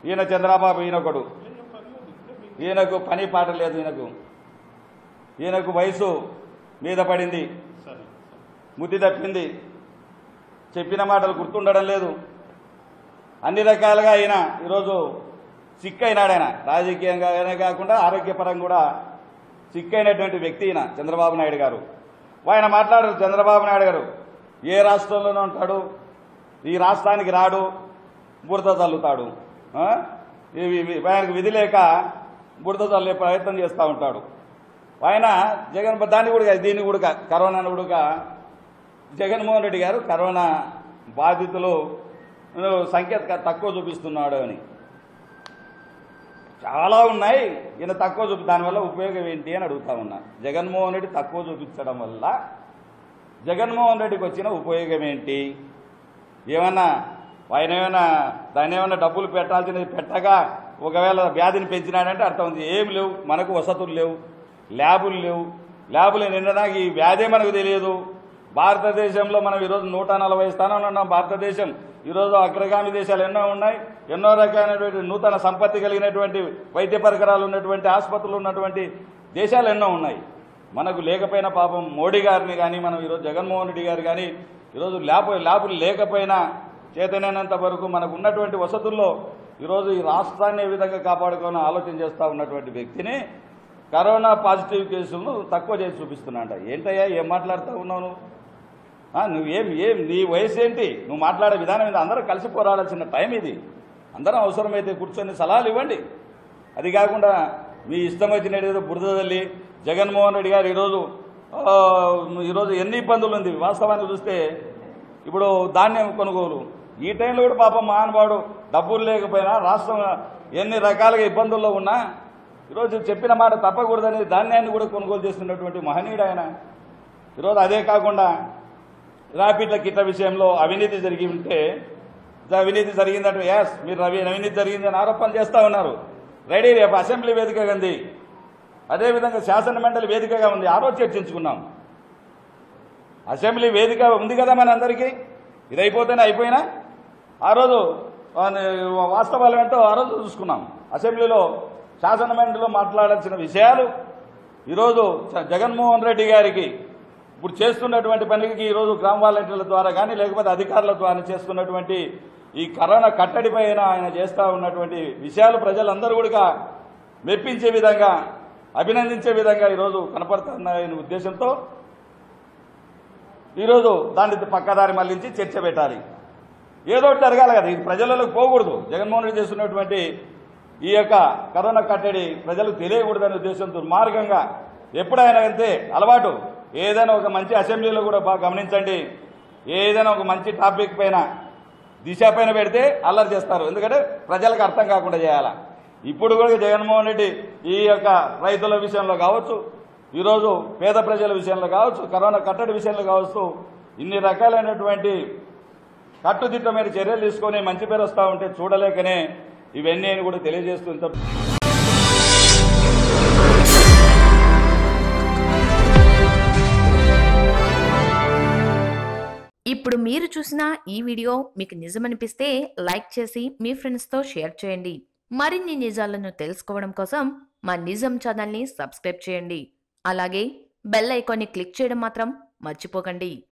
ఈయన చంద్రబాబు ఈయనొకడు ఈయనకు పని పాట లేదు ఈయనకు ఈయనకు వయసు మీద పడింది బుద్ధి తప్పింది చెప్పిన మాటలు గుర్తుండడం లేదు అన్ని రకాలుగా ఆయన ఈరోజు సిక్ అయినాడు ఆయన రాజకీయంగానే కాకుండా ఆరోగ్యపరంగా కూడా సిక్ అయినటువంటి వ్యక్తి ఈయన చంద్రబాబు నాయుడు గారు ఆయన మాట్లాడారు చంద్రబాబు నాయుడు గారు ఏ రాష్ట్రంలోనే ఉంటాడు ఈ రాష్ట్రానికి రాడు బురద చల్లుతాడు ఆ? ఇవి ఇవి- ఆయనకు విధి లేక బురద చల్లే ప్రయత్నం చేస్తూ ఉంటాడు ఆయన జగన్ దాన్ని కూడా కాదు, దీన్ని కూడా కాదు, కరోనాను కూడా కాదు. జగన్మోహన్ రెడ్డి గారు కరోనా బాధితులు ఆ, సంఖ్య త- తక్కువ చూపిస్తున్నాడు అని చాలా ఉన్నాయి ఈయన తక్కువ చూపి దానివల్ల ఉపయోగం ఏంటి అని అడుగుతా ఉన్నా జగన్మోహన్ రెడ్డి తక్కువ చూపించడం వల్ల జగన్మోహన్ రెడ్డికి వచ్చిన ఉపయోగం ఏంటి ఏమన్నా ఆయన ఏమైనా దాన్ని ఏమైనా డబ్బులు పెట్టాల్సినది పెట్టగా ఒకవేళ వ్యాధిని పెంచినాడంటే అర్థం ఉంది ఏం లేవు మనకు వసతులు లేవు ల్యాబులు లేవు ల్యాబులు నిండడానికి ఈ వ్యాధే మనకు తెలియదు భారతదేశంలో మనం ఈరోజు నూట నలభై స్థానంలో ఉన్నాం భారతదేశం ఈరోజు అగ్రగామి దేశాలు ఎన్నో ఉన్నాయి ఎన్నో రకాలైనటువంటి నూతన సంపత్తి కలిగినటువంటి వైద్య పరికరాలు ఉన్నటువంటి ఆసుపత్రులు ఉన్నటువంటి దేశాలు ఎన్నో ఉన్నాయి మనకు లేకపోయినా పాపం మోడీ గారిని కానీ మనం ఈరోజు జగన్మోహన్ రెడ్డి గారు కానీ ఈరోజు ల్యాబ్ ల్యాబులు లేకపోయినా చేతనైనంత వరకు మనకు ఉన్నటువంటి వసతుల్లో ఈరోజు ఈ రాష్ట్రాన్ని ఏ విధంగా కాపాడుకోవాలని ఆలోచన చేస్తూ ఉన్నటువంటి వ్యక్తిని కరోనా పాజిటివ్ కేసులను తక్కువ చేసి చూపిస్తున్నాంట ఏంటయ్యా ఏం మాట్లాడుతూ ఉన్నావు నువ్వు ఆ, నువ్వేం ఏం నీ వయసు ఏంటి నువ్వు మాట్లాడే విధానం ఇది అందరూ కలిసి పోరాడాల్సిన టైం ఇది అందరం అవసరమైతే కూర్చొని సలహాలు ఇవ్వండి అది కాకుండా మీ ఇష్టం వచ్చినట్టు ఏదో బురద తల్లి జగన్మోహన్ రెడ్డి గారు ఈరోజు ఆ, ఈరోజు ఎన్ని ఇబ్బందులు ఉంది వాస్తవాన్ని చూస్తే ఇప్పుడు ధాన్యం కొనుగోలు ఈ టైంలో కూడా పాపం మహానుభావుడు డబ్బులు లేకపోయినా రాష్ట్రం ఎన్ని రకాలుగా ఇబ్బందుల్లో ఉన్నా ఈరోజు చెప్పిన మాట తప్పకూడదని ధాన్యాన్ని కూడా కొనుగోలు చేస్తున్నటువంటి మహనీయుడు ఆయన ఈరోజు అదే కాకుండా ర్యాపిడ్ల కిట్ల విషయంలో అవినీతి జరిగి ఉంటే అవినీతి జరిగిందంటే ఎస్ మీరు రవి అవినీతి జరిగిందని ఆరోపణలు చేస్తూ ఉన్నారు రెడీ రేపు అసెంబ్లీ వేదికగా ఉంది అదేవిధంగా శాసన మండలి వేదికగా ఉంది ఆ రోజు చర్చించుకున్నాం అసెంబ్లీ వేదిక ఉంది కదా మన అందరికీ ఇది అయిపోతేనే అయిపోయినా ఆ రోజు ఆ, వాస్తవాలు ఏంటో ఆ రోజు చూసుకున్నాం అసెంబ్లీలో శాసన మండలిలో మాట్లాడాల్సిన విషయాలు ఈరోజు చ- జగన్మోహన్ రెడ్డి గారికి ఇప్పుడు చేస్తున్నటువంటి పనికి ఈరోజు గ్రామ వాలంటీర్ల ద్వారా కానీ లేకపోతే అధికారుల ద్వారా చేస్తున్నటువంటి ఈ కరోనా కట్టడి పైన ఆయన చేస్తూ ఉన్నటువంటి విషయాలు ప్రజలందరూ కూడా మెప్పించే విధంగా అభినందించే విధంగా ఈరోజు కనపడుతున్నాయనే ఉద్దేశంతో ఈరోజు దాన్ని పక్కదారి మళ్లించి చర్చ పెట్టాలి ఏదో ఒకటి జరగాలి కదా ఇది ప్రజలకు పోకూడదు జగన్మోహన్ రెడ్డి చేస్తున్నటువంటి ఈ యొక్క కరోనా కట్టడి ప్రజలకు తెలియకూడదనే ఉద్దేశం దుర్మార్గంగా ఎప్పుడైనా అంతే అలవాటు ఏదైనా ఒక మంచి అసెంబ్లీలో కూడా బాగా గమనించండి ఏదైనా ఒక మంచి టాపిక్ పైన దిశ పైన పెడితే అల్లరి చేస్తారు ఎందుకంటే ప్రజలకు అర్థం కాకుండా చేయాలా ఇప్పుడు కూడా జగన్మోహన్ రెడ్డి ఈ యొక్క రైతుల విషయంలో కావచ్చు ఈరోజు పేద ప్రజల విషయంలో కావచ్చు కరోనా కట్టడి విషయంలో కావచ్చు ఇన్ని రకాలైనటువంటి కట్టుదిట్టమైన చర్యలు తీసుకొని మంచి పేరు వస్తూ ఉంటే చూడలేకనే ఇవన్నీ అని కూడా తెలియజేస్తూ ఇంత ఇప్పుడు మీరు చూసిన ఈ వీడియో మీకు నిజమనిపిస్తే లైక్ చేసి మీ ఫ్రెండ్స్తో షేర్ చేయండి మరిన్ని నిజాలను తెలుసుకోవడం కోసం మా నిజం ఛానల్ని సబ్స్క్రైబ్ చేయండి అలాగే బెల్ ఐకాన్ని క్లిక్ చేయడం మాత్రం మర్చిపోకండి